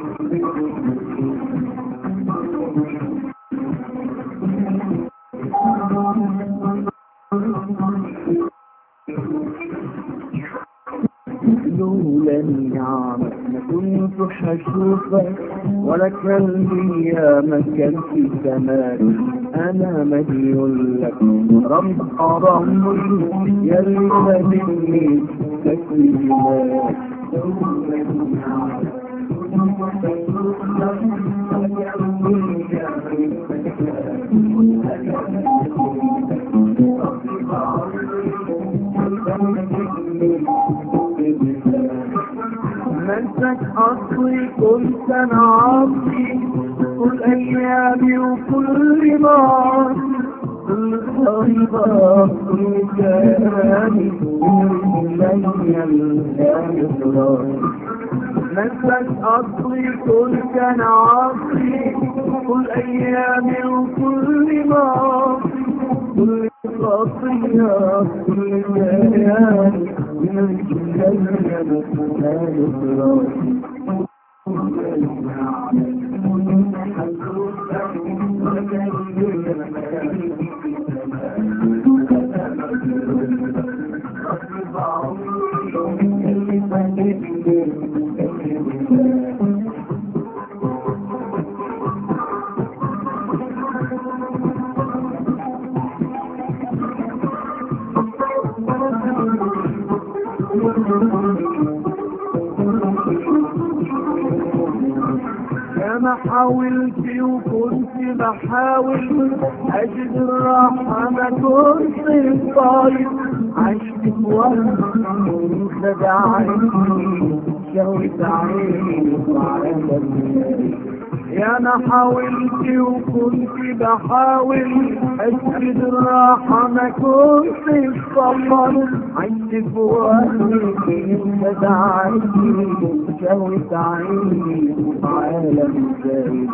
لولا النعمة ما كنت حشوفك ولا قلبي يا مكان في زمان انا مديون لك رب حرام يا اللي خدمني تكليمات منسك أصلي كنت أنا عصري كل أيامي وكل ما كل طريقة كل كلامي إلي الإخلاص منسك أصلي كنت أنا عصري كل أيامي وكل ما كل خطيئة كل كلامي من الجنة انا حاولت وكنت بحاول اجد الراحة ما كنت طايق عشت في وهم خدعني شوت عيني وعلى يا انا حاولت وكنت بحاول اجد الراحة ما كنت صبر عشت في وهمي خدعني شوت عيني وعالم زايد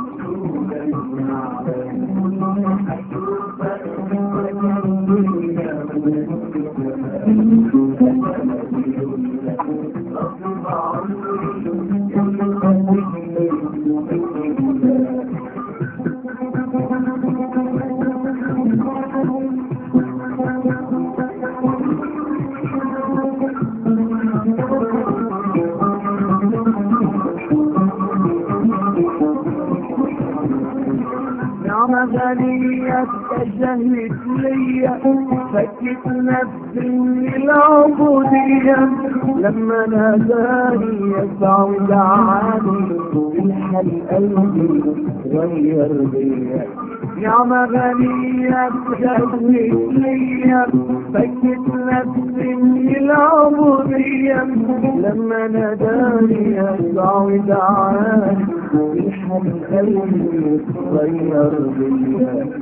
نعم غنية تجهت ليا فكت نفسي من العبودية لما ناداني يسع ودعاني الحل قلبي غير بيا نعم غنية تجهت ليا فكت نفسي من العبودية لما ناداني يسع ودعاني الحل قلبي غير بيا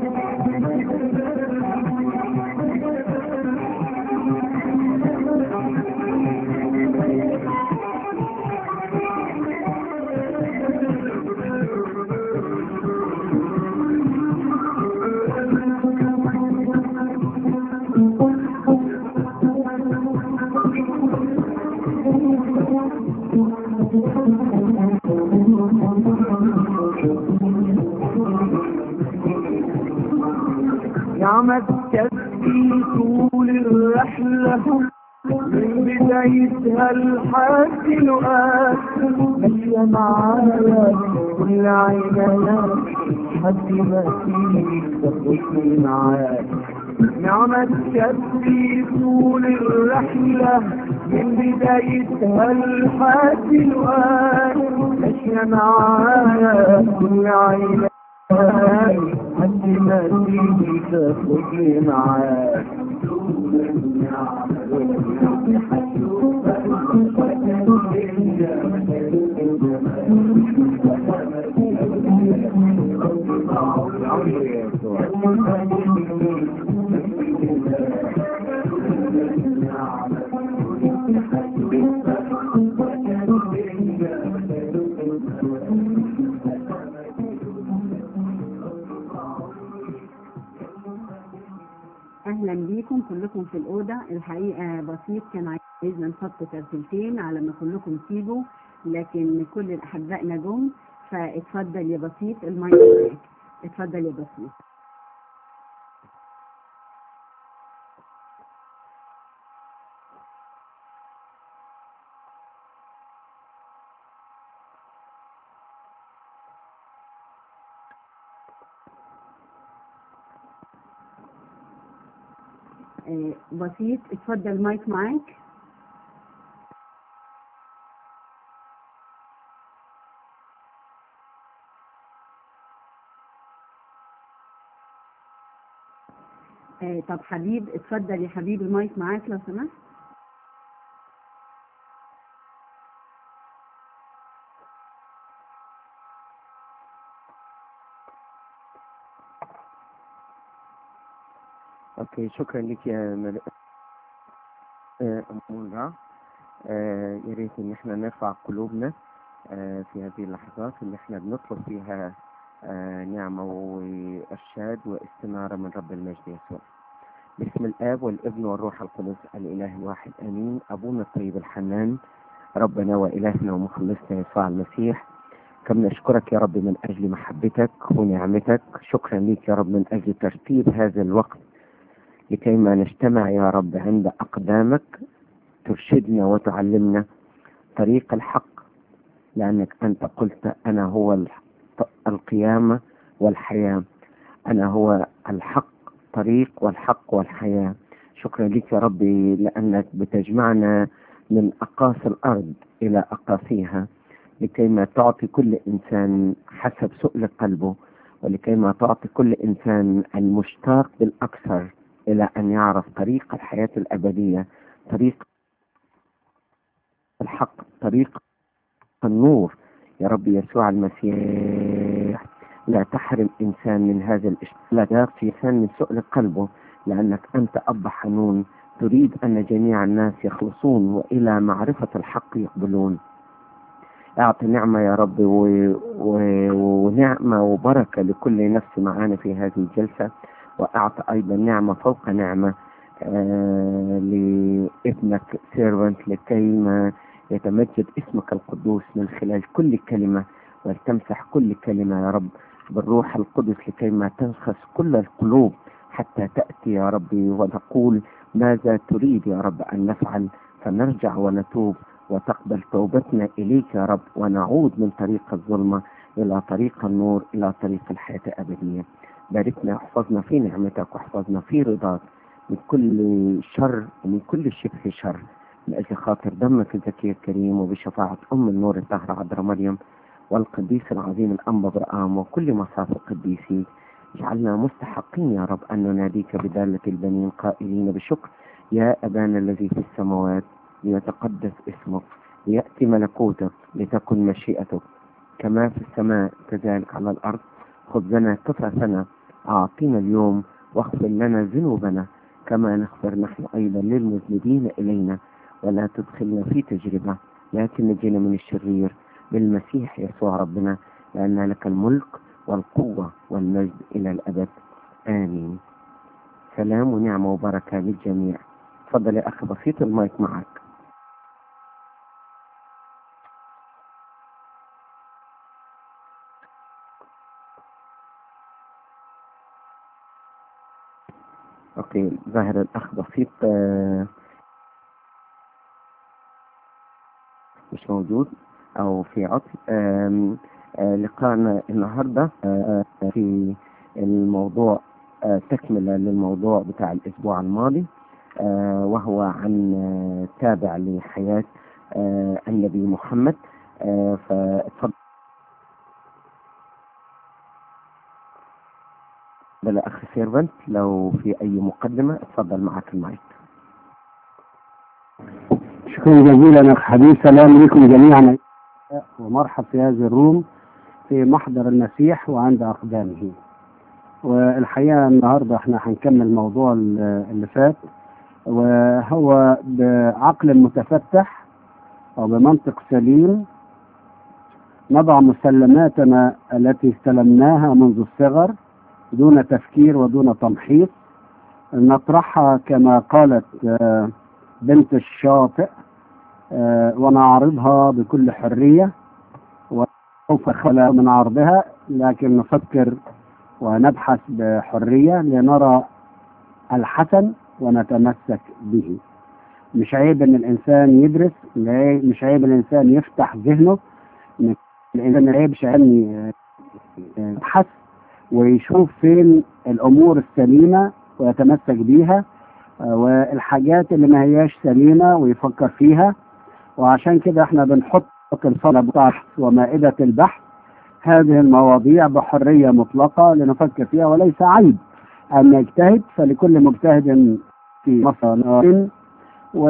نعمت كفي طول الرحلة من بدايتها لحد الوقت ماشية معايا كل عينيا حد ما فيك تاخدني معاك نعمت كفي طول الرحلة من بدايتها لحد الوقت ماشية معايا كل عينيا حد ما تيجي تاخدني معاك اهلا بيكم كلكم في الاوضه الحقيقه بسيط كان عايزنا نحط ترتيبتين على ما كلكم تيجوا لكن كل أحبائنا جم فاتفضل يا بسيط المايك معاك اتفضل يا بسيط آه، بسيط اتفضل المايك معاك آه، طب حبيب اتفضل يا حبيب المايك معاك لو سمحت اوكي شكرا لك يا مل... آه، أمورا آه، يا ريت ان احنا نرفع قلوبنا آه، في هذه اللحظات اللي احنا بنطلب فيها آه، نعمة وإرشاد واستنارة من رب المجد يسوع باسم الآب والابن والروح القدس الإله الواحد آمين أبونا الطيب الحنان ربنا وإلهنا ومخلصنا يسوع المسيح كم نشكرك يا رب من أجل محبتك ونعمتك شكرا لك يا رب من أجل ترتيب هذا الوقت لكي ما نجتمع يا رب عند أقدامك ترشدنا وتعلمنا طريق الحق لأنك أنت قلت أنا هو الح- القيامة والحياة أنا هو الحق طريق والحق والحياة شكرا لك يا ربي لأنك بتجمعنا من أقاصي الأرض إلى أقاصيها لكي ما تعطي كل إنسان حسب سؤل قلبه ولكي ما تعطي كل إنسان المشتاق بالأكثر إلى أن يعرف طريق الحياة الأبدية طريق الحق طريق النور يا رب يسوع المسيح لا تحرم إنسان من هذا الإشتياق لا تغفي إنسان من سؤل قلبه لأنك أنت أب حنون تريد أن جميع الناس يخلصون وإلى معرفة الحق يقبلون أعطي نعمة يا رب و... و... ونعمة وبركة لكل نفس معانا في هذه الجلسة وأعطى أيضا نعمة فوق نعمة آه لابنك سيرفنت لكي ما يتمجد اسمك القدوس من خلال كل كلمة ولتمسح كل كلمة يا رب بالروح القدس لكي ما تنخس كل القلوب حتى تأتي يا ربي ونقول ماذا تريد يا رب أن نفعل فنرجع ونتوب وتقبل توبتنا إليك يا رب ونعود من طريق الظلمة إلى طريق النور إلى طريق الحياة الأبدية باركنا واحفظنا في نعمتك واحفظنا في رضاك من كل شر ومن كل شبه شر من أجل خاطر دمك الزكي الكريم وبشفاعة أم النور الطاهرة عذراء مريم والقديس العظيم الأنبا برآم وكل مصاف القديسين اجعلنا مستحقين يا رب أن نناديك بدالة البنين قائلين بشكر يا أبانا الذي في السماوات ليتقدس اسمك ليأتي ملكوتك لتكن مشيئتك كما في السماء كذلك على الأرض خبزنا كفافنا أعطينا اليوم واغفر لنا ذنوبنا كما نغفر نحن أيضا للمذنبين إلينا ولا تدخلنا في تجربة لكن نجينا من الشرير بالمسيح يسوع ربنا لأن لك الملك والقوة والمجد إلى الأبد آمين سلام ونعمة وبركة للجميع تفضل يا أخي بسيط المايك معك اوكي ظاهر الاخ بسيط آه، مش موجود او في عطل آم، آه، لقاءنا النهارده آه، آه، في الموضوع آه، تكملة للموضوع بتاع الاسبوع الماضي آه، وهو عن آه، تابع لحياة آه، النبي محمد آه، فاتفضل يا اخي سيرفنت لو في اي مقدمة اتفضل معك المايك شكرا جزيلا اخ حبيب سلام لكم جميعا ومرحب في هذا الروم في محضر المسيح وعند اقدامه والحقيقه النهارده احنا هنكمل موضوع ال- اللي فات وهو بعقل متفتح او بمنطق سليم نضع مسلماتنا التي استلمناها منذ الصغر دون تفكير ودون تمحيص نطرحها كما قالت آه، بنت الشاطئ آه، ونعرضها بكل حرية وسوف خلا من عرضها لكن نفكر ونبحث بحرية لنرى الحسن ونتمسك به مش عيب ان الانسان يدرس لا- مش عيب الانسان يفتح ذهنه مش- الانسان عيب مش عيب يبحث ويشوف فين الامور السليمه ويتمسك بيها آه، والحاجات اللي ما هياش سليمه ويفكر فيها وعشان كده احنا بنحط الصلاه بتاعت ومائده البحث هذه المواضيع بحريه مطلقه لنفكر فيها وليس عيب ان نجتهد فلكل مجتهد في مصر و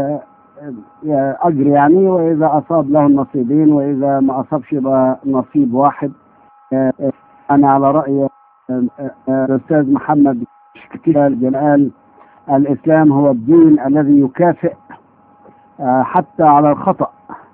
أجر يعني وإذا أصاب له النصيبين وإذا ما أصابش يبقى نصيب واحد آه، آه، أنا على رأي آه، آه، الأستاذ محمد شكيل قال الإسلام هو الدين الذي يكافئ آه، حتى على الخطأ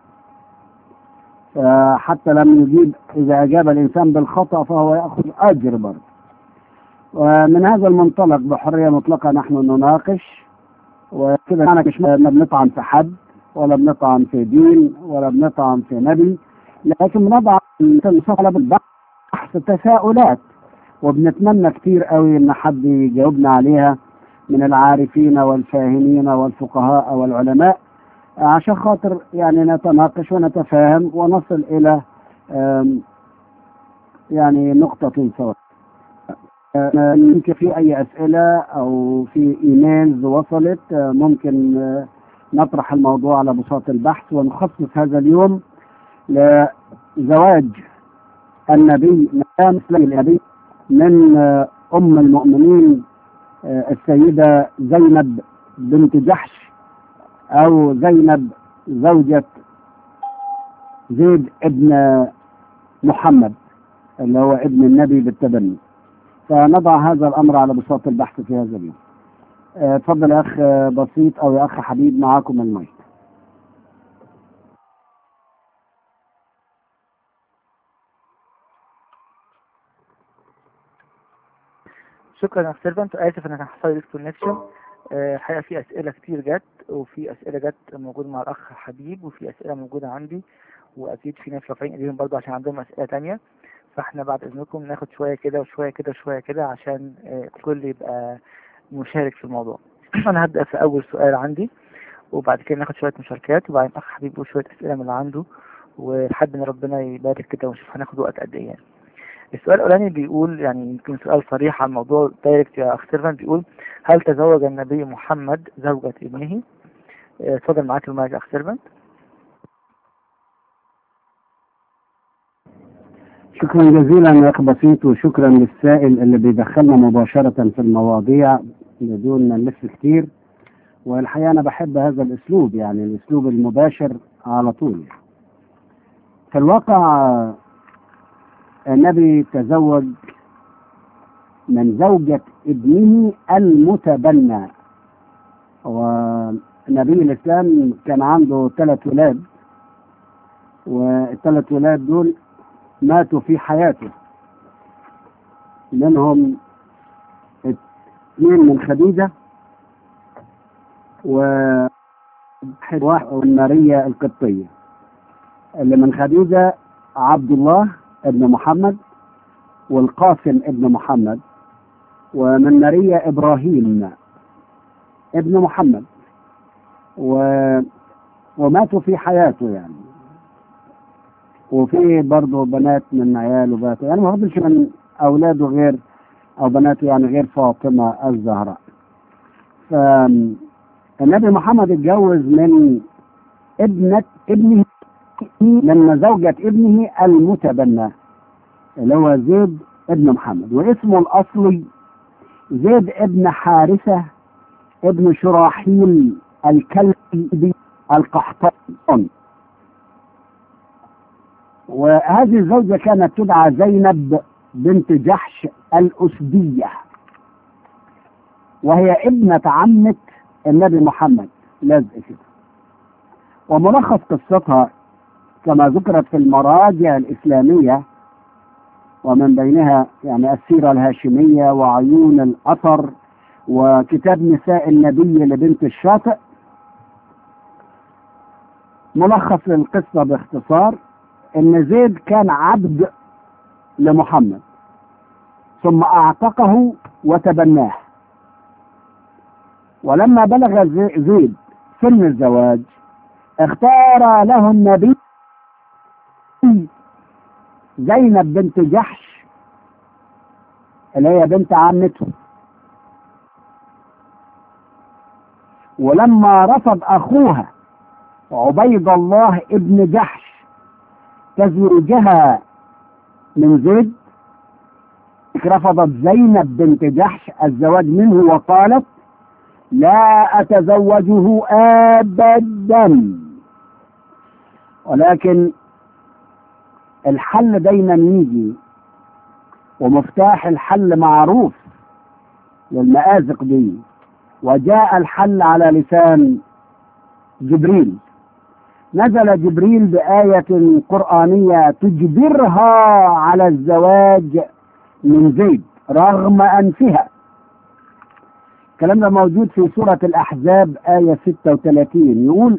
آه، حتى لم يجيب إذا أجاب الإنسان بالخطأ فهو يأخذ أجر برضه ومن هذا المنطلق بحرية مطلقة نحن نناقش وكده معنى مش ما بنطعن في حد ولا بنطعن في دين ولا بنطعن في نبي لكن بنضع على بالبحث تساؤلات وبنتمنى كتير قوي ان حد يجاوبنا عليها من العارفين والفاهمين والفقهاء والعلماء عشان خاطر يعني نتناقش ونتفاهم ونصل الى آم، يعني نقطة سواء آه، يمكن في اي اسئله او في ايميلز وصلت آه، ممكن آه، نطرح الموضوع على بساط البحث ونخصص هذا اليوم لزواج النبي مدام النبي من آه، ام المؤمنين آه، السيده زينب بنت جحش او زينب زوجة زيد ابن محمد اللي هو ابن النبي بالتبني فنضع هذا الامر على بساط البحث في هذا اليوم. آه، اتفضل يا اخ آه، بسيط او يا اخ حبيب معاكم المايك. شكرا يا سيرفنت اسف ان كان حصل لي كونكشن الحقيقه في اسئله كتير جت وفي اسئله جت موجوده مع الاخ حبيب وفي اسئله موجوده عندي واكيد في ناس رافعين ايديهم برضه عشان عندهم اسئله تانية فاحنا بعد اذنكم ناخد شويه كده وشويه كده وشويه كده عشان آه، الكل يبقى مشارك في الموضوع انا هبدا في اول سؤال عندي وبعد كده ناخد شويه مشاركات وبعدين اخ حبيب يقول شويه اسئله من اللي عنده ولحد ما ربنا يبارك كده ونشوف هناخد وقت قد ايه يعني. السؤال الاولاني بيقول يعني يمكن سؤال صريح عن الموضوع دايركت يا اخ سيرفنت بيقول هل تزوج النبي محمد زوجة ابنه؟ آه، اتفضل معاك المايك يا اخ سيرفنت شكرا جزيلا يا اخ بسيط وشكرا للسائل اللي بيدخلنا مباشرة في المواضيع بدون ما نلف كتير والحقيقة أنا بحب هذا الأسلوب يعني الأسلوب المباشر على طول في الواقع آه، النبي تزوج من زوجة ابنه المتبنى ونبي الإسلام كان عنده ثلاث ولاد والثلاث ولاد دول ماتوا في حياته منهم اثنين من خديجة وواحد واحد من ماريا القبطية اللي من خديجة عبد الله ابن محمد والقاسم ابن محمد ومن ماريا إبراهيم ابن محمد و... وماتوا في حياته يعني وفي برضه بنات من عيال وبنات يعني ما فضلش من اولاده غير او بناته يعني غير فاطمه الزهراء فالنبي محمد اتجوز من ابنة ابنه من زوجة ابنه المتبنى اللي هو زيد ابن محمد واسمه الأصلي زيد ابن حارثة ابن شراحيل الكلبي القحطاني وهذه الزوجة كانت تدعى زينب بنت جحش الأسدية وهي ابنة عمة النبي محمد لازق كده وملخص قصتها كما ذكرت في المراجع الإسلامية ومن بينها يعني السيرة الهاشمية وعيون الأثر وكتاب نساء النبي لبنت الشاطئ ملخص للقصة باختصار ان زيد كان عبد لمحمد ثم اعتقه وتبناه ولما بلغ زي- زيد سن الزواج اختار له النبي زينب بنت جحش اللي هي بنت عمته ولما رفض اخوها عبيد الله ابن جحش تزويجها من زيد رفضت زينب بنت جحش الزواج منه وقالت لا أتزوجه أبدا ولكن الحل دايما يجي ومفتاح الحل معروف للمآزق دي وجاء الحل على لسان جبريل نزل جبريل بآية قرآنية تجبرها على الزواج من زيد رغم أنفها الكلام ده موجود في سورة الأحزاب آية 36 يقول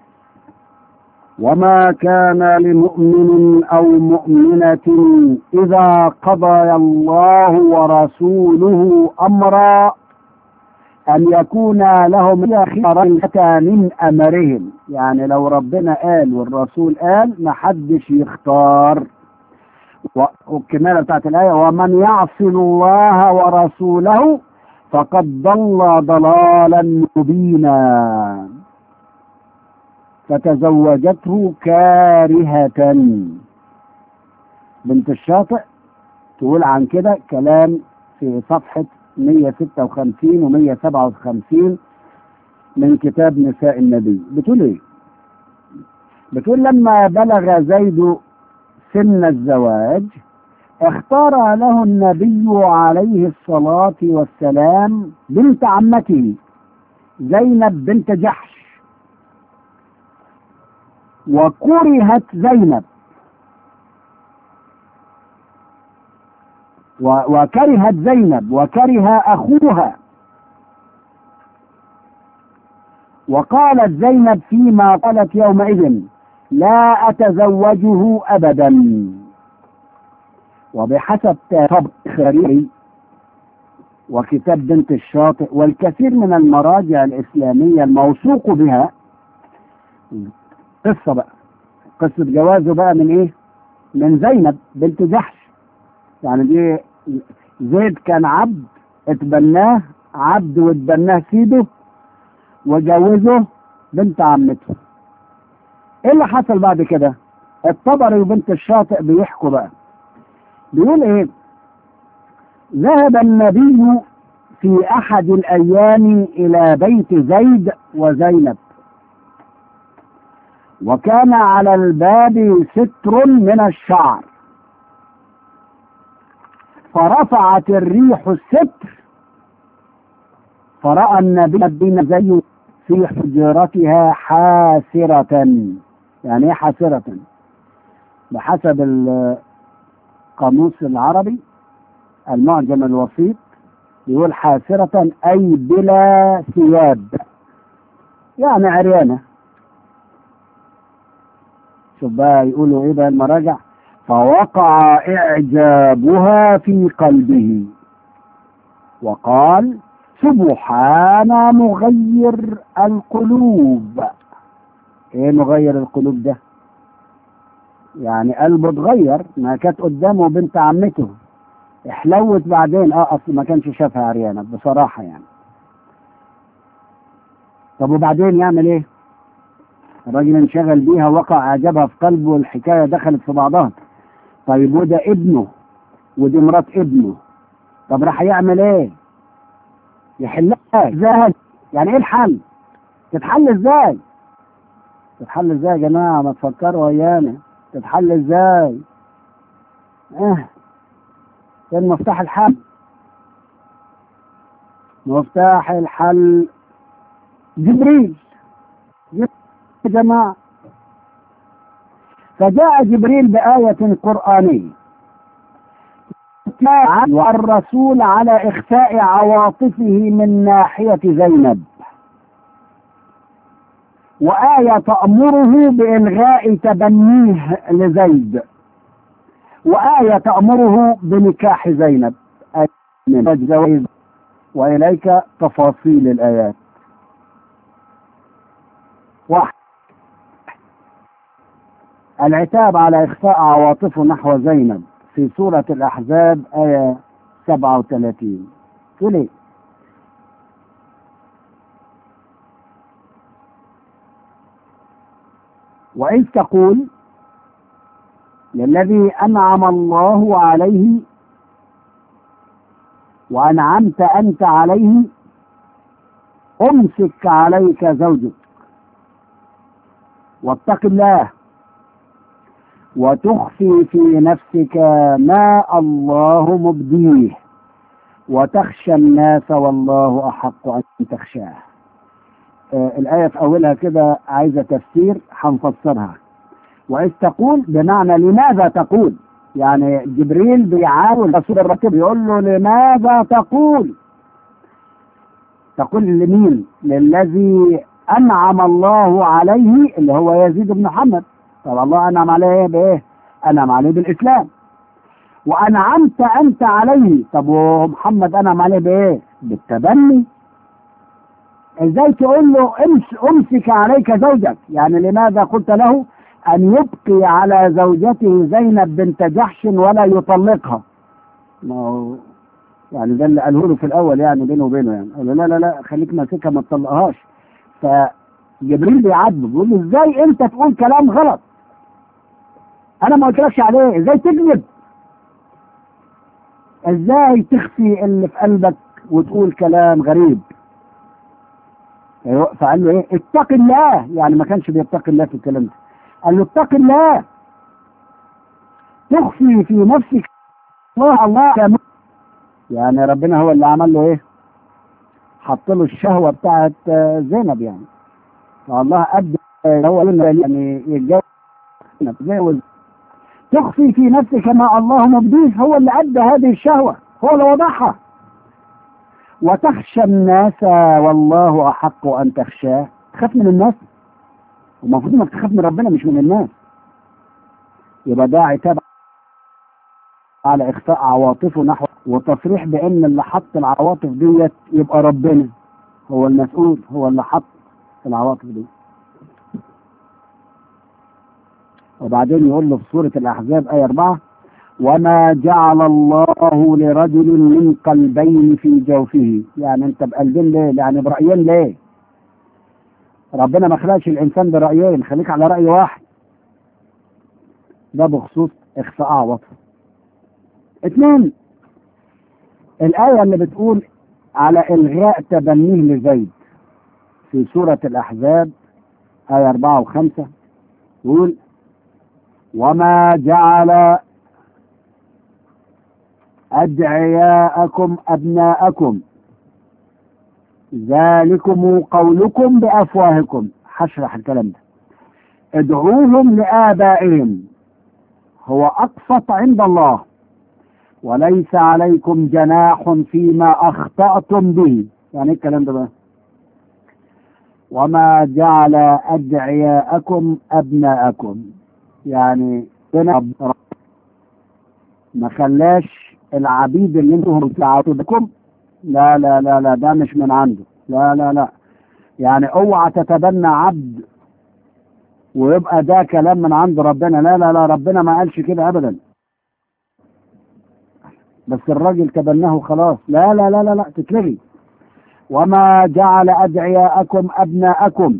وما كان لمؤمن أو مؤمنة إذا قضى الله ورسوله أمرا أن يكون لهم خيرة من أمرهم يعني لو ربنا قال والرسول قال محدش يختار و- والكمالة بتاعت الآية ومن يعص الله ورسوله فقد ضل ضلالا مبينا فتزوجته كارهة بنت الشاطئ تقول عن كده كلام في صفحة 156 و 157 من كتاب نساء النبي بتقول ايه بتقول لما بلغ زيد سن الزواج اختار له النبي عليه الصلاة والسلام بنت عمته زينب بنت جحش وكرهت زينب و- وكرهت زينب وكره أخوها وقالت زينب فيما قالت يومئذ لا أتزوجه أبدا وبحسب طبق خريري وكتاب بنت الشاطئ والكثير من المراجع الإسلامية الموثوق بها قصة بقى قصة جوازه بقى من إيه؟ من زينب بنت جحش يعني دي زيد كان عبد اتبناه عبد واتبناه سيده وجوزه بنت عمته ايه اللي حصل بعد كده الطبري وبنت الشاطئ بيحكوا بقى بيقول ايه ذهب النبي في احد الايام الى بيت زيد وزينب وكان على الباب ستر من الشعر فرفعت الريح الستر فرأى النبي بن زيد في حجرتها حاسرة يعني ايه حاسرة بحسب القاموس العربي المعجم الوسيط يقول حاسرة أي بلا ثياب يعني عريانة شوف بقى يقولوا ايه بقى المراجع فوقع إعجابها في قلبه وقال سبحان مغير القلوب ايه مغير القلوب ده يعني قلبه اتغير ما كانت قدامه بنت عمته احلوت بعدين اه اصل ما كانش شافها عريانة بصراحة يعني طب وبعدين يعمل ايه الراجل انشغل بيها وقع اعجابها في قلبه والحكاية دخلت في بعضها طيب وده ابنه ودي مرات ابنه طب راح يعمل ايه يحلها ازاي يعني ايه الحل تتحل ازاي تتحل ازاي يا جماعه ما تفكروا ويانا تتحل ازاي اه فين مفتاح الحل مفتاح الحل جبريل يا جماعه فجاء جبريل بآية قرآنية والرسول على إخفاء عواطفه من ناحية زينب وآية تأمره بإلغاء تبنيه لزيد وآية تأمره بنكاح زينب من الجواز وإليك تفاصيل الآيات واحد العتاب على إخفاء عواطفه نحو زينب في سورة الأحزاب آية 37 تقول إيه؟ وإذ تقول للذي أنعم الله عليه وأنعمت أنت عليه أمسك عليك زوجك واتق الله وتخفي في نفسك ما الله مبديه وتخشى الناس والله أحق أن تخشاه آه الآية في أولها كده عايزة تفسير هنفسرها وإذ تقول بمعنى لماذا تقول يعني جبريل بيعاون رسول الركب يقول له لماذا تقول تقول لمين للذي أنعم الله عليه اللي هو يزيد بن محمد طب الله أنعم عليه بإيه أنعم عليه بالإسلام وأنعمت أنت عليه طب ومحمد أنعم عليه بإيه بالتبني ازاي تقول له امس امسك عليك زوجك يعني لماذا قلت له ان يبقي على زوجته زينب بنت جحش ولا يطلقها ما هو يعني ده اللي قاله له في الاول يعني بينه وبينه يعني قال له لا لا لا خليك ماسكها ما تطلقهاش فجبريل بيعاتبه بيقول له ازاي انت تقول كلام غلط انا ما قلتلكش عليه ازاي تكذب ازاي تخفي اللي في قلبك وتقول كلام غريب فقال له ايه اتق الله يعني ما كانش بيتقي الله في الكلام ده قال له اتق الله تخفي في نفسك الله الله كم يعني ربنا هو اللي عمل له ايه حط له الشهوه بتاعت زينب يعني فالله ادى هو يعني يتجوز تخفي في نفسك ما الله مبديه هو اللي ادى هذه الشهوه هو اللي وضعها وتخشى الناس والله احق ان تخشاه تخاف من الناس المفروض انك تخاف من ربنا مش من الناس يبقى ده عتاب على اخفاء عواطفه نحو وتصريح بان اللي حط العواطف ديت يبقى ربنا هو المسؤول هو اللي حط العواطف دي وبعدين يقول له في سورة الأحزاب آية 4 وما جعل الله لرجل من قلبين في جوفه يعني انت بقلبين ليه يعني برأيين ليه ربنا ما خلقش الانسان برأيين خليك على رأي واحد ده بخصوص اخفاء عواطفه اثنين الآية اللي بتقول على إلغاء تبنيه لزيد في سورة الأحزاب آية أربعة وخمسة يقول وما جعل أدعياءكم أبناءكم ذلكم قولكم بأفواهكم هشرح الكلام ده ادعوهم لآبائهم هو أقسط عند الله وليس عليكم جناح فيما أخطأتم به يعني إيه الكلام ده بقى وما جعل أدعياءكم أبناءكم يعني ما خلاش العبيد اللي انتم بتعبدكم لا لا لا لا ده مش من عنده لا لا لا يعني اوعى تتبنى عبد ويبقى ده كلام من عند ربنا لا لا لا ربنا ما قالش كده ابدا بس الراجل تبناه خلاص لا لا لا لا لا تتلغي وما جعل ادعياءكم ابناءكم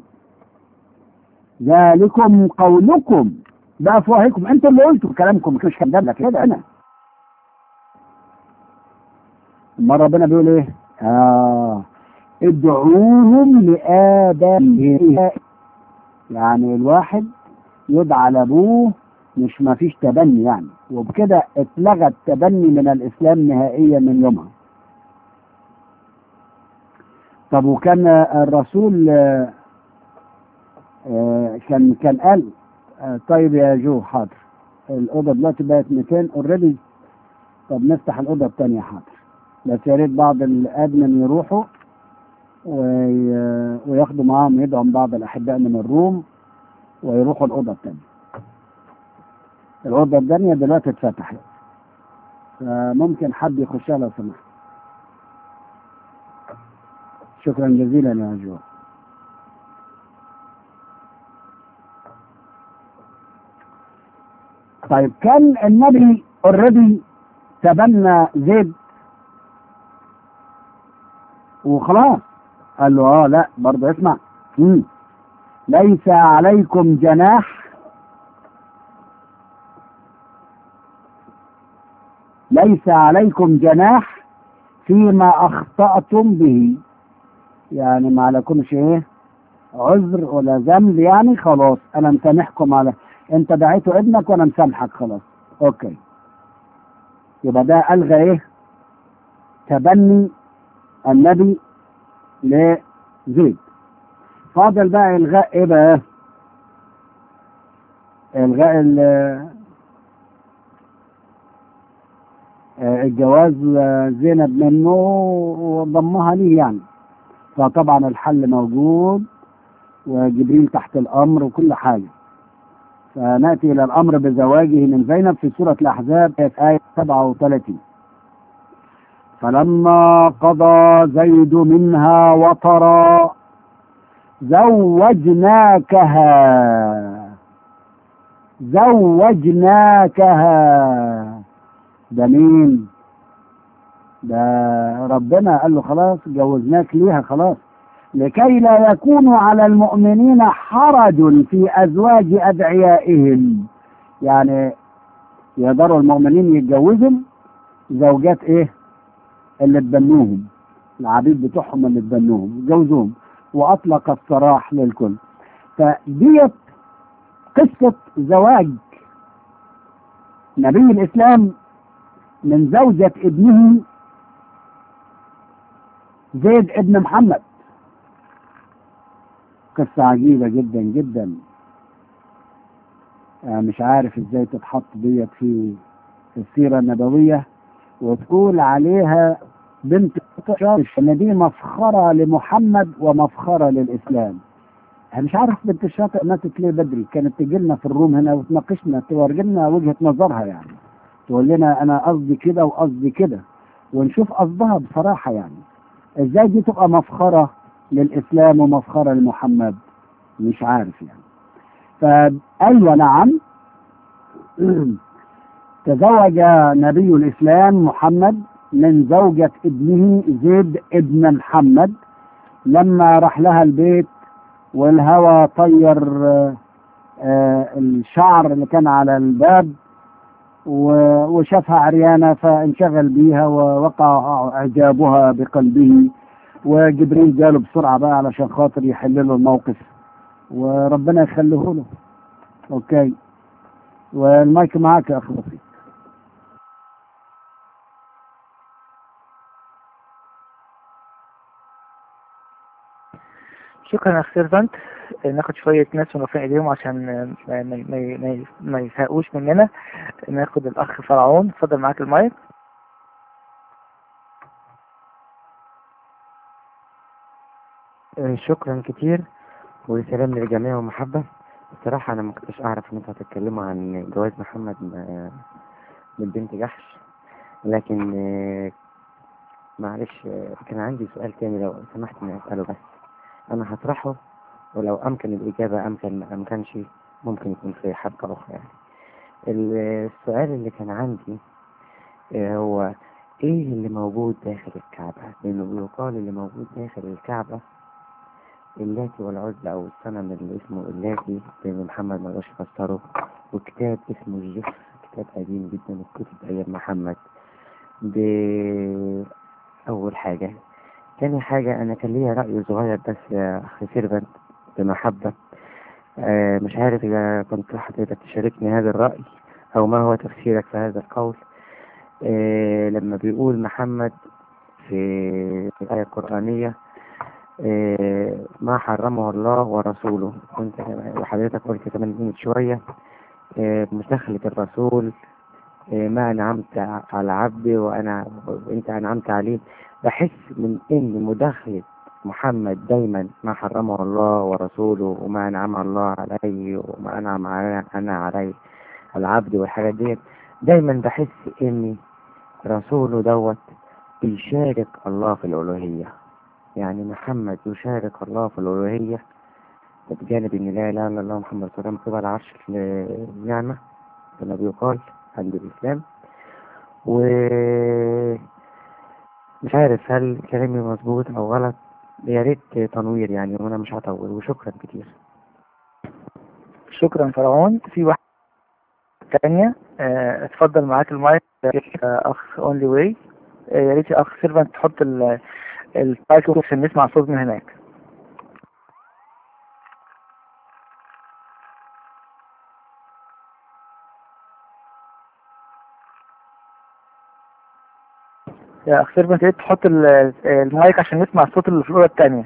ذلكم قولكم بافواهكم انتوا اللي قلتوا كلامكم مش كذاب لك كده انا ما ربنا بيقول ايه آه ادعوهم لآبائهم يعني الواحد يدعى لابوه مش ما فيش تبني يعني وبكده اتلغى التبني من الاسلام نهائيا من يومها طب وكان الرسول آه آه كان كان قال آه طيب يا جو حاضر الاوضه دلوقتي بقت 200 اوريدي طب نفتح الاوضه الثانيه حاضر بس يا ريت بعض الادمن يروحوا وي- وياخدوا معاهم يدعم بعض الأحباء من الروم ويروحوا الأوضة التانية الأوضة التانية دلوقتي اتفتحت فممكن حد يخشها لو سمحت شكرا جزيلا يا جو طيب كان النبي اوريدي تبنى زيد وخلاص قال له اه لا برضه اسمع مم. ليس عليكم جناح ليس عليكم جناح فيما اخطأتم به يعني ما عليكمش ايه عذر ولا ذنب يعني خلاص انا مسامحكم على انت دعيته ابنك وانا مسامحك خلاص اوكي يبقى ده الغى ايه تبني النبي لزيد فاضل بقى الغاء ايه بقى الغاء ال- آه، الجواز آه، زينب منه وضمها ليه يعني فطبعا الحل موجود وجبريل تحت الامر وكل حاجه فناتي الى الامر بزواجه من زينب في سوره الاحزاب في ايه 37 فلما قضى زيد منها وطرا زوجناكها زوجناكها ده مين ده ربنا قال له خلاص جوزناك ليها خلاص لكي لا يكون على المؤمنين حرج في أزواج أدعيائهم يعني يقدروا المؤمنين يتجوزوا زوجات إيه اللي تبنوهم العبيد بتوعهم اللي تبنوهم جوزوهم وأطلق السراح للكل فديت قصة زواج نبي الإسلام من زوجة ابنه زيد ابن محمد قصة عجيبة جدا جدا يعني مش عارف ازاي تتحط ديت في السيرة النبوية وتقول عليها بنت شرش ان دي مفخرة لمحمد ومفخرة للإسلام أنا مش عارف بنت الشاطئ ماتت ليه بدري كانت تجي لنا في الروم هنا وتناقشنا توري لنا وجهة نظرها يعني تقول لنا أنا قصدي كده وقصدي كده ونشوف قصدها بصراحة يعني ازاي دي تبقى مفخرة للإسلام ومفخرة لمحمد مش عارف يعني فأيوة نعم تزوج نبي الإسلام محمد من زوجة ابنه زيد ابن محمد لما راح لها البيت والهوى طير آه، آه، الشعر اللي كان على الباب و- وشافها عريانة فانشغل بيها ووقع إعجابها بقلبه وجبريل جاله بسرعة بقى علشان خاطر يحل له الموقف وربنا يخليه له اوكي والمايك معاك يا اخ بسيط شكرا يا اخ سيرفنت ناخد شوية ناس ونرفع ايديهم عشان ما, ما, ما, ما, ما يزهقوش مننا ناخد الاخ فرعون اتفضل معاك المايك آه، شكرا كتير وسلام للجميع ومحبة الصراحة أنا ما كنتش أعرف إن أنتوا هتتكلموا عن جواز محمد م- من بنت جحش لكن آه، معلش آه، كان عندي سؤال تاني لو سمحت إني أسأله بس أنا هطرحه ولو أمكن الإجابة أمكن ما أمكنش ممكن يكون في حلقة أخرى يعني ال- السؤال اللي كان عندي آه، هو إيه اللي موجود داخل الكعبة؟ لأنه يقال اللي موجود داخل الكعبة اللاتي والعزى أو الصنم اللي اسمه اللاتي لأن محمد ما رضاش يفسره وكتاب اسمه الجفر كتاب قديم جدا وكتب أيام محمد ده أول حاجة تاني حاجة أنا كان ليا رأي صغير بس يا أخي سيرفنت بمحبة آه مش عارف إذا كنت حضرتك تشاركني هذا الرأي أو ما هو تفسيرك في هذا القول آه لما بيقول محمد في الآية القرآنية آه، ما حرمه الله ورسوله كنت وحضرتك قلت كمان من شوية آه، مداخلة الرسول آه، ما أنعمت على عبدي وأنا وأنت أنعمت عليه بحس من إن مداخلة محمد دايما ما حرمه الله ورسوله وما أنعم الله عليه وما أنعم علي- أنا عليه العبد والحاجات ديت دايما بحس إن رسوله دوت بيشارك الله في الألوهية يعني محمد يشارك الله في الألوهية بجانب إن لا إله إلا الله محمد رسول الله قبل عرش النعمة كما بيقال عند الإسلام و مش عارف هل كلامي مظبوط أو غلط يا ريت تنوير يعني وأنا مش هطول وشكرا كتير شكرا فرعون في واحدة تانية آه، اتفضل معاك المايك آه، اخ اونلي واي يا ريت يا اخ سيرفنت تحط ال- المايك عشان نسمع صوت من هناك يا اخ سيرفنت يا ريت تحط ال- المايك عشان نسمع الصوت اللي في الاولى التانية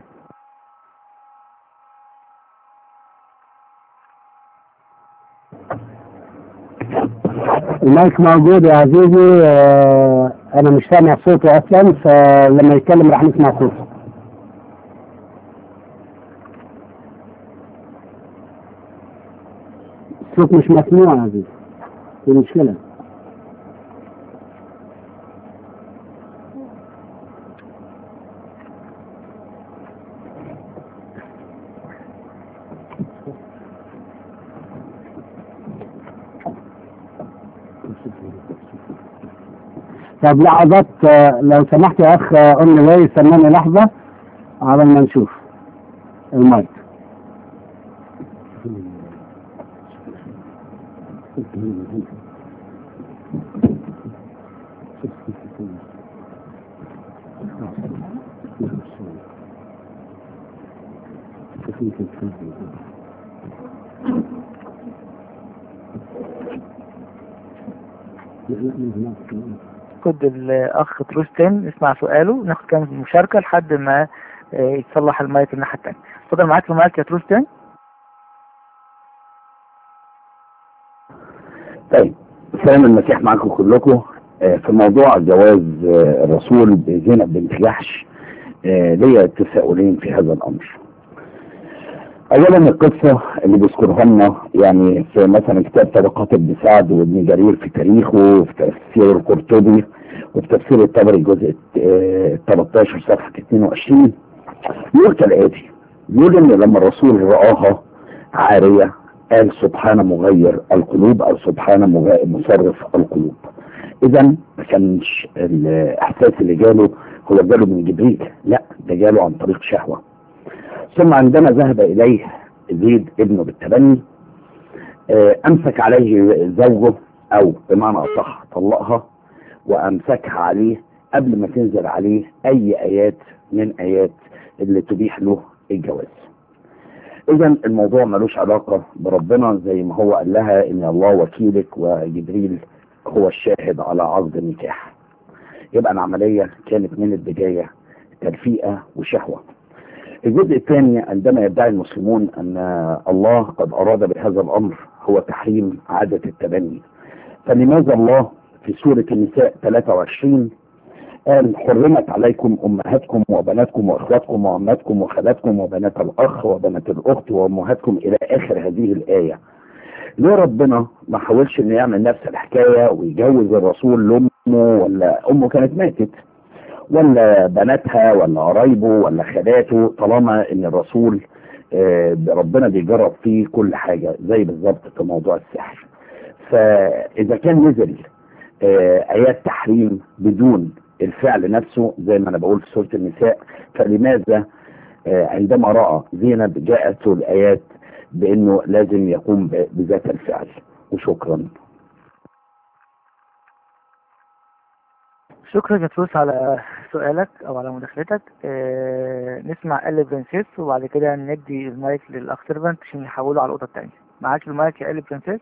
المايك موجود يا عزيزي آه، انا مش سامع صوته اصلا فلما يتكلم راح نسمع صوته الصوت مش مسموع يا عزيزي في مشكلة طب لحظات آه، لو سمحت يا اخ آه، ام واي استناني لحظة على ما نشوف المايك خد الاخ تروستن نسمع سؤاله ناخد كام مشاركة لحد ما آه، يتصلح المايك الناحية التانية اتفضل معاك المايك يا تروستن طيب سلام المسيح معاكم كلكم آه، في موضوع جواز آه، الرسول بزينب بنت جحش آه، ليا تساؤلين في هذا الامر اولا القصه اللي بيذكرها لنا يعني في مثلا كتاب طبقات ابن سعد وابن جرير في تاريخه وفي تفسير القرطبي وفي تفسير الطبري الجزء آه، 13 صفحه 22 يقول كالاتي يقول ان لما الرسول راها عاريه قال سبحان مغير القلوب او سبحان مغ- مصرف القلوب اذا ما كانش الاحساس اللي جاله هو جاله من جبريل لا ده جاله عن طريق شهوه ثم عندما ذهب اليه زيد ابنه بالتبني آه، امسك عليه زوجه او بمعنى اصح طلقها وامسكها عليه قبل ما تنزل عليه اي ايات من ايات اللي تبيح له الجواز اذا الموضوع ملوش علاقة بربنا زي ما هو قال لها ان الله وكيلك وجبريل هو الشاهد على عقد النكاح يبقى العملية كانت من البداية تلفيقة وشهوة الجزء الثاني عندما يدعي المسلمون ان الله قد اراد بهذا الامر هو تحريم عادة التبني فلماذا الله في سورة النساء 23 قال حرمت عليكم امهاتكم وبناتكم واخواتكم وعماتكم وخالاتكم وبنات الاخ وبنات الاخت وامهاتكم الى اخر هذه الايه ليه ربنا ما حاولش انه يعمل نفس الحكايه ويجوز الرسول لامه ولا امه كانت ماتت ولا بناتها ولا قرايبه ولا خالاته طالما ان الرسول آه، ربنا بيجرب فيه كل حاجه زي بالظبط في موضوع السحر فاذا كان نزل آه، ايات تحريم بدون الفعل نفسه زي ما انا بقول في سوره النساء فلماذا آه، عندما راى زينب جاءته الايات بانه لازم يقوم ب- بذات الفعل وشكرا شكرا يا فلوس على سؤالك او على مداخلتك آه نسمع ال برنسيس وبعد كده ندي المايك للاخ سيرفنت عشان يحوله على الاوضه الثانيه معاك المايك يا ال برنسيس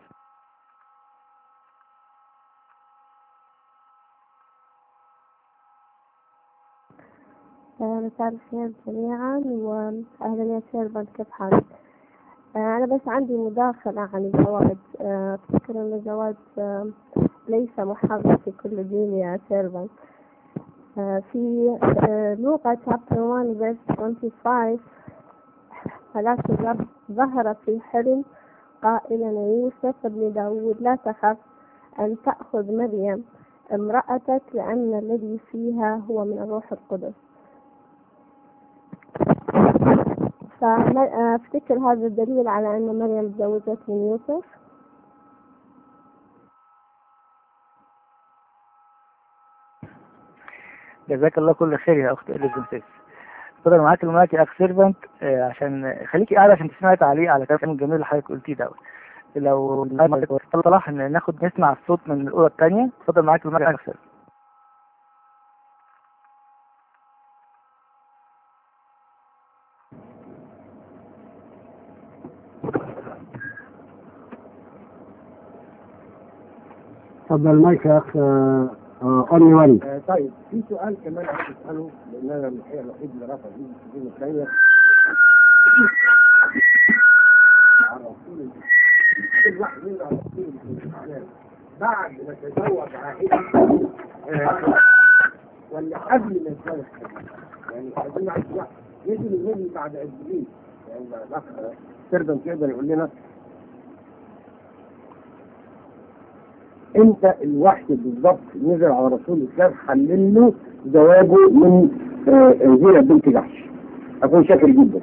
آه، مساء الخير جميعا وأهلا يا سيرفنت كيف حالك؟ آه، أنا بس عندي مداخلة عن الزواج آه، أفكر أن الزواج آه، ليس محرم في كل دين يا سيرفنت آه، في آه، لوقا chapter 1 verse 25 ملاك الرب ظهر في حلم قائلا يا يوسف ابن داود لا تخف أن تأخذ مريم امرأتك لأن الذي فيها هو من الروح القدس فأفتكر هذا الدليل على أن مريم تزوجت من يوسف جزاك الله كل خير يا اخت اليزابيث اتفضل معاك المايك يا اخ سيرفنت آه، عشان خليكي قاعده عشان تسمعي تعليق على كلام الجميل اللي حضرتك قلتيه دوت لو صلاح ان ناخد نسمع الصوت من الاوضه الثانيه اتفضل معاك المايك يا اخ سيرفنت اتفضل المايك يا اخ اونلي وان آه، طيب في سؤال كمان عايز اساله لان انا الحقيقه الوحيد اللي رفع ايدي في الدين الثانيه على رسول كل واحد منا على رسول الاسلام بعد ما تزوج عائلته آه، ولا قبل ما يتزوج يعني عايزين نعرف واحد نزل النبي بعد ابليس يعني الاخ سيرفنت يقدر يقول لنا امتى الوحي بالظبط نزل على رسول الاسلام حلل له زواجه من آه، زينب بنت جحش اكون شاكر جدا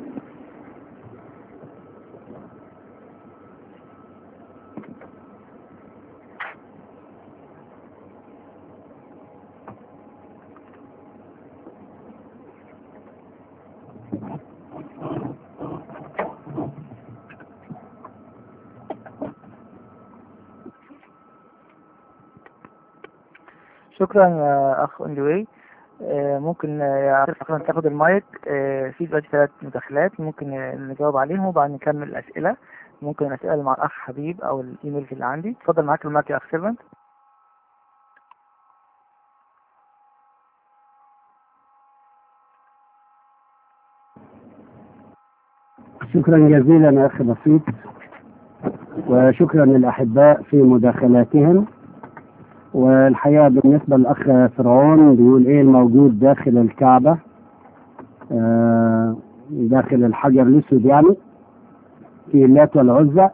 شكرا يا اخ اندوي آه، ممكن آه، يا اخ شكرا تاخد المايك آه، في دلوقتي ثلاث مداخلات ممكن آه، نجاوب عليهم وبعد نكمل الاسئله ممكن الاسئله مع الاخ حبيب او الايميل اللي عندي اتفضل معاك المايك يا اخ سيرفنت شكرا جزيلا يا اخي بسيط وشكرا للاحباء في مداخلاتهم والحقيقه بالنسبه للاخ فرعون بيقول ايه الموجود داخل الكعبه آه، داخل الحجر الاسود يعني في اللات والعزى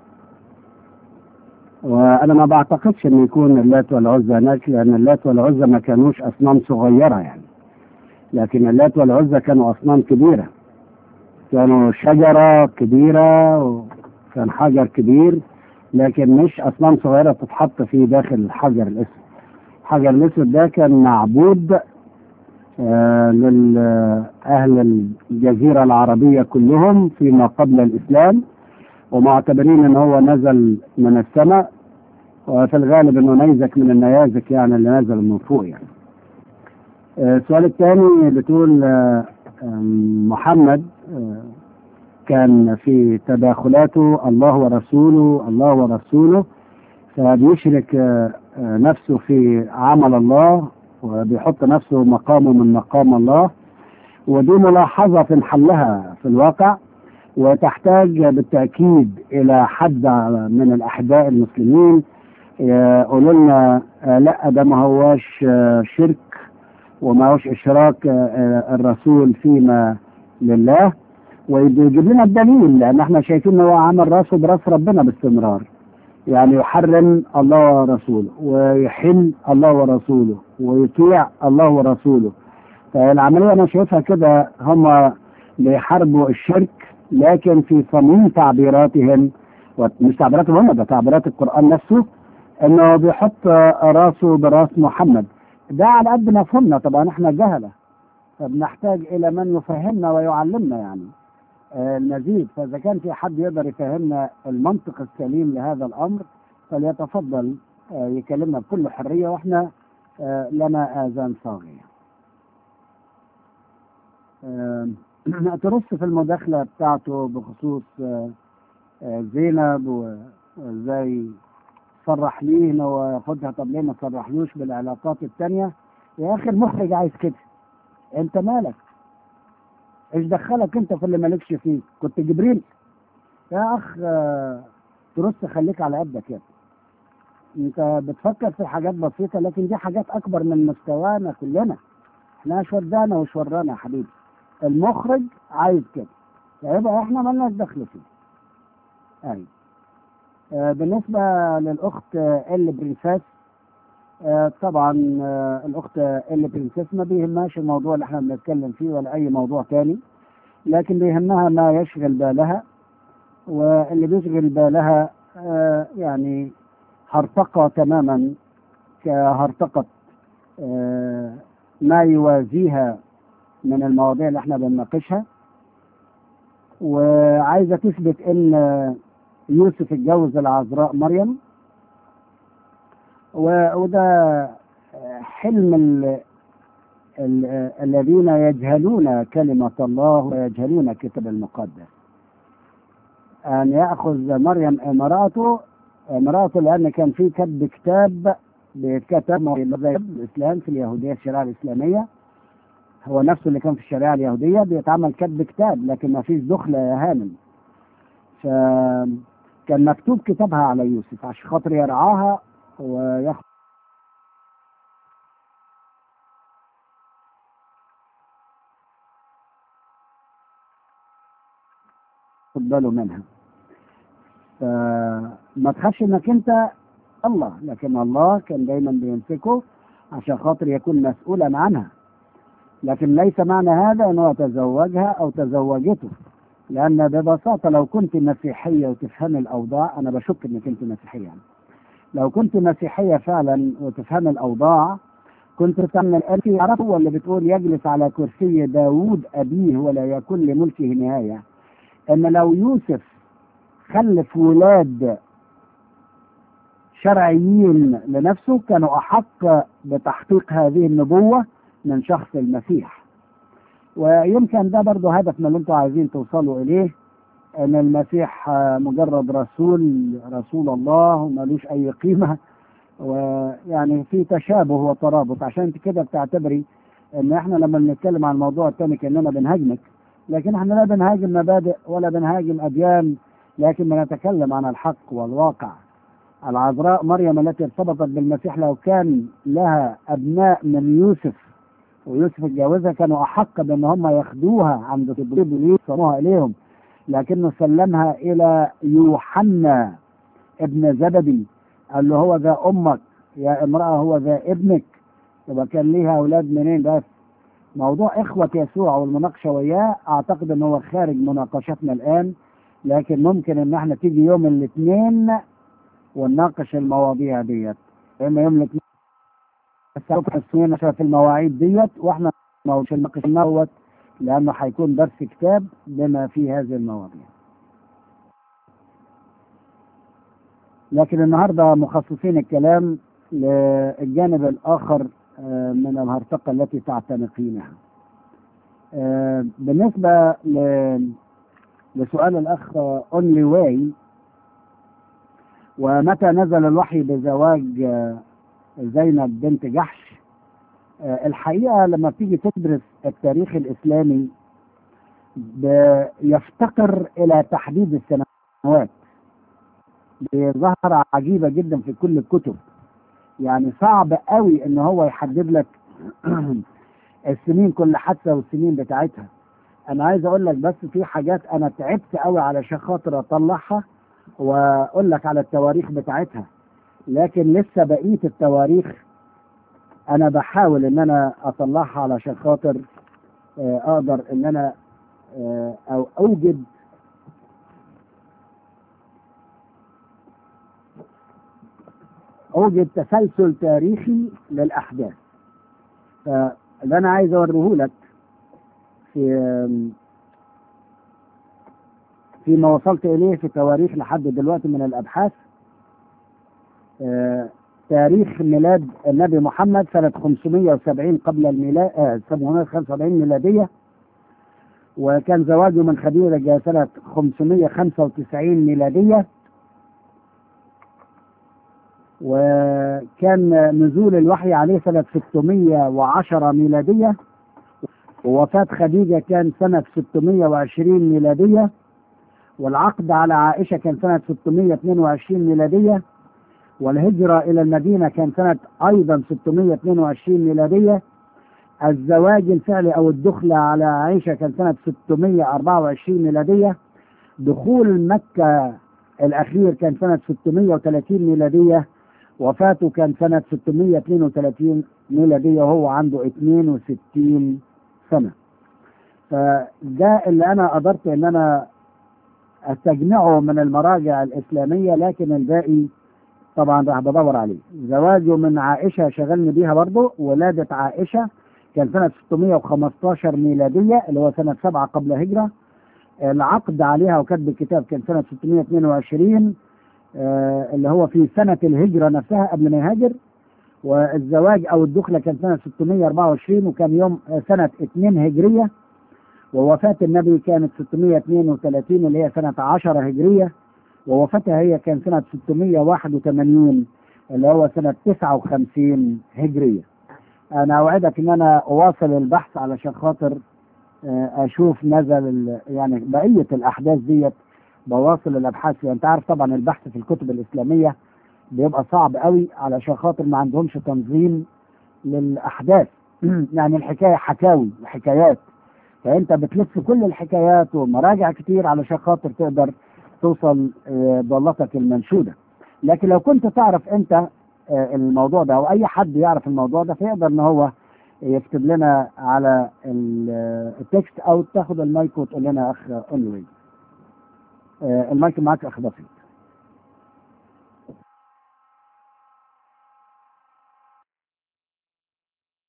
وانا ما بعتقدش ان يكون اللات والعزى هناك لان اللات والعزى ما كانوش اصنام صغيره يعني لكن اللات والعزى كانوا اصنام كبيره كانوا شجره كبيره وكان حجر كبير لكن مش اصنام صغيره تتحط في داخل الحجر الاسود الحجر الاسود ده كان معبود آه لأهل الجزيرة العربية كلهم فيما قبل الإسلام ومعتبرين أن هو نزل من السماء وفي الغالب أنه نيزك من النيازك يعني اللي نزل من فوق يعني آه، السؤال الثاني بتقول آه، آم، محمد آه، كان في تداخلاته الله ورسوله الله ورسوله فبيشرك آه، آه، نفسه في عمل الله وبيحط نفسه مقامه من مقام الله ودي ملاحظة في محلها في الواقع وتحتاج بالتأكيد إلى حد من الأحباء المسلمين يقولوا لنا آه، لا ده ما هواش آه، شرك وما هوش إشراك آه، آه، الرسول فيما لله ويجيب لنا الدليل لأن احنا شايفين إن هو عمل راسه براس ربنا باستمرار يعني يحرم الله ورسوله ويحل الله ورسوله ويطيع الله ورسوله فالعملية أنا شايفها كده هم بيحاربوا الشرك لكن في صميم تعبيراتهم ومش تعبيراتهم هم ده تعبيرات القرآن نفسه انه بيحط راسه براس محمد ده على قد ما فهمنا طبعا احنا جهله فبنحتاج الى من يفهمنا ويعلمنا يعني آه، المزيد فاذا كان في حد يقدر يفهمنا المنطق السليم لهذا الامر فليتفضل آه، يكلمنا بكل حريه واحنا آه، لنا اذان صاغيه. آه، ترص في المداخله بتاعته بخصوص آه، آه، زينب وازاي صرح ليه انه هو ياخدها طب ليه ما صرحلوش بالعلاقات التانية يا اخي المخرج عايز كده انت مالك ايش دخلك انت في اللي مالكش فيه كنت جبريل يا اخ آه، ترص خليك على قدك يا ابني. انت بتفكر في حاجات بسيطة لكن دي حاجات اكبر من مستوانا كلنا احنا مش ودانا وش ورانا يا حبيبي المخرج عايز كده فيبقى احنا مالناش دخل فيه ايوه آه، بالنسبة للأخت آه، ال برنسيس آه، طبعا آه، الأخت ال برنسيس ما بيهمهاش الموضوع اللي احنا بنتكلم فيه ولا أي موضوع تاني لكن بيهمها ما يشغل بالها واللي بيشغل بالها آه، يعني هرطقة تماما كهرطقة آه، ما يوازيها من المواضيع اللي احنا بنناقشها وعايزة تثبت ان آه، يوسف اتجوز العذراء مريم و- وده آه، حلم ال- ال- آه، الذين يجهلون كلمة الله ويجهلون الكتاب المقدس أن يأخذ مريم امرأته امرأته لأن كان في كتب كتاب بيتكتب زي الإسلام في اليهودية الشريعة الإسلامية هو نفسه اللي كان في الشريعة اليهودية بيتعمل كتب كتاب لكن ما فيش دخلة يا هانم فكان مكتوب كتابها على يوسف عشان خاطر يرعاها وياخد باله منها فما تخافش انك انت الله لكن الله كان دايما بيمسكه عشان خاطر يكون مسؤولا عنها لكن ليس معنى هذا انه تزوجها او تزوجته لان ببساطه لو كنت مسيحيه وتفهمي الاوضاع انا بشك انك انت مسيحيه يعني. لو كنت مسيحيه فعلا وتفهمي الاوضاع كنت تعمل انت عرفت هو اللي بتقول يجلس على كرسي داوود ابيه ولا يكون لملكه نهايه ان لو يوسف خلف ولاد شرعيين لنفسه كانوا احق بتحقيق هذه النبوه من شخص المسيح ويمكن ده برضه هدف من اللي انتم عايزين توصلوا اليه ان المسيح آه، مجرد رسول رسول الله ومالوش اي قيمه ويعني في تشابه وترابط عشان انت كده بتعتبري ان احنا لما بنتكلم عن الموضوع الثاني كاننا بنهاجمك لكن احنا لا بنهاجم مبادئ ولا بنهاجم اديان لكن بنتكلم عن الحق والواقع العذراء مريم التي ارتبطت بالمسيح لو كان لها ابناء من يوسف ويوسف اتجوزها كانوا احق بان هم ياخدوها عند تدريب ويوصلوها اليهم لكنه سلمها الى يوحنا ابن زبدي قال له هو ذا امك يا امراه هو ذا ابنك يبقى كان ليها اولاد منين بس موضوع اخوه يسوع والمناقشه وياه اعتقد ان هو خارج مناقشتنا الان لكن ممكن ان احنا تيجي يوم الاثنين ونناقش المواضيع ديت اما يوم الاثنين الساعه السنين في المواعيد ديت واحنا مش نناقش دوت لانه هيكون درس كتاب بما في هذه المواضيع لكن النهارده مخصصين الكلام للجانب الاخر آه، من الهرطقه التي تعتنقينها آه، بالنسبه ل- لسؤال الاخ اونلي واي ومتى نزل الوحي بزواج آه، زينب بنت جحش آه، الحقيقه لما بتيجي تدرس التاريخ الاسلامي ب- يفتقر الى تحديد السنوات بظاهرة عجيبة جدا في كل الكتب يعني صعب قوي ان هو يحدد لك السنين كل حادثة والسنين بتاعتها انا عايز اقول لك بس في حاجات انا تعبت قوي علشان خاطر اطلعها واقول لك على التواريخ بتاعتها لكن لسه بقية التواريخ انا بحاول ان انا اطلعها علشان خاطر آه، اقدر ان انا آه، او اوجد اوجد تسلسل تاريخي للاحداث فاللي انا عايز اوريه لك في فيما وصلت اليه في تواريخ لحد دلوقتي من الابحاث آه، تاريخ ميلاد النبي محمد سنة 570 قبل الميلاد آه 775 ميلادية وكان زواجه من خديجة سنة 595 ميلادية وكان نزول الوحي عليه سنة 610 ميلادية ووفاة خديجة كان سنة 620 ميلادية والعقد على عائشة كان سنة 622 ميلادية والهجرة إلى المدينة كان سنة أيضا 622 ميلادية الزواج الفعلي او الدخلة على عائشة كان سنة 624 ميلادية دخول مكة الاخير كان سنة 630 ميلادية وفاته كان سنة 632 ميلادية وهو عنده 62 سنة فده اللي انا قدرت ان انا استجمعه من المراجع الاسلامية لكن الباقي طبعا راح بدور عليه زواجه من عائشة شغلني بيها برضه ولادة عائشة كان سنة 615 ميلادية اللي هو سنة سبعة قبل هجرة العقد عليها وكتب الكتاب كان سنة 622 آه، اللي هو في سنة الهجرة نفسها قبل ما يهاجر والزواج أو الدخلة كان سنة 624 وكان يوم آه، سنة 2 هجرية ووفاة النبي كانت 632 اللي هي سنة 10 هجرية ووفاتها هي كان سنة 681 اللي هو سنة 59 هجرية أنا أوعدك إن أنا أواصل البحث علشان خاطر آه، أشوف نزل ال- يعني بقية الأحداث ديت بواصل الأبحاث فيها أنت عارف طبعا البحث في الكتب الإسلامية بيبقى صعب قوي علشان خاطر ما عندهمش تنظيم للأحداث يعني الحكاية حكاوي وحكايات فأنت بتلف كل الحكايات ومراجع كتير علشان خاطر تقدر توصل آه، ضالتك المنشودة لكن لو كنت تعرف أنت آه، الموضوع ده أو أي حد يعرف الموضوع ده فيقدر إن هو يكتب لنا على ال- آه، التكست أو تاخد المايك وتقول لنا يا أخ أنوي المايك معاك أخ بسيط